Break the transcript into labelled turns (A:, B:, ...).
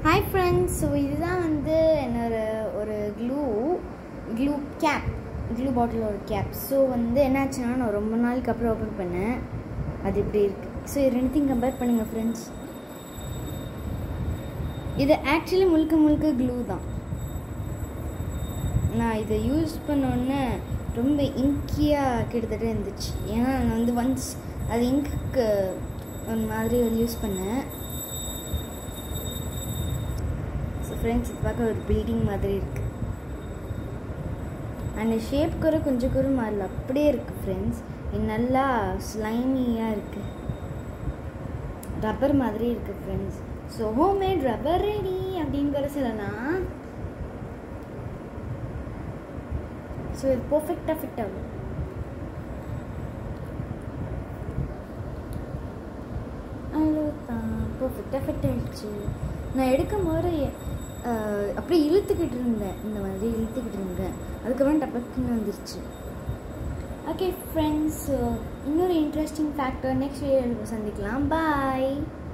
A: hi friends so இதுதான் வந்து என்னோட ஒரு glue glue cap glue bottle ஒரு கேப் ஸோ வந்து என்னாச்சுன்னா நான் ரொம்ப நாளுக்கு அப்புறம் ஓப்பன் பண்ணேன் அது இப்படி இருக்குது ஸோ இது ரெண்டுத்தையும் கம்பேர் பண்ணுங்கள் ஃப்ரெண்ட்ஸ் இது ஆக்சுவலி முழுக்க முழுக்க க்ளூ தான் நான் இதை யூஸ் பண்ணோன்னே ரொம்ப இங்கியாக கிட்டத்தட்ட இருந்துச்சு ஏன்னா நான் வந்து ஒன்ஸ் அது இங்க்கு ஒரு மாதிரி யூஸ் பண்ணேன் ஸோ ஃப்ரெண்ட்ஸ் இது பார்க்க ஒரு பில்டிங் மாதிரி இருக்குது அந்த ஷேப் கூட கொஞ்சம் கூட மாறல அப்படியே இருக்குது ஃப்ரெண்ட்ஸ் இது நல்லா ஸ்லைமியாக இருக்குது ரப்பர் மாதிரி இருக்குது friends so homemade rubber ready அப்படின்னு கூட சொல்லலாம் ஸோ இது பர்ஃபெக்டாக ஃபிட் ஆகும் அவ்வளோதான் பர்ஃபெக்டாக ஃபிட் ஆகிடுச்சு நான் எடுக்கும் போது அஹ், அப்படியே இழுத்துக்கிட்டு இருந்தேன் இந்த மாதிரி இழுத்துக்கிட்டு இருந்தேன் அதுக்கப்புறம் டப்பக்குன்னு வந்துருச்சு ஓகே ஃப்ரெண்ட்ஸ் இன்னொரு இன்ட்ரெஸ்டிங் ஃபேக்டர் நெக்ஸ்ட் வீடியோவில் சந்திக்கலாம் பாய்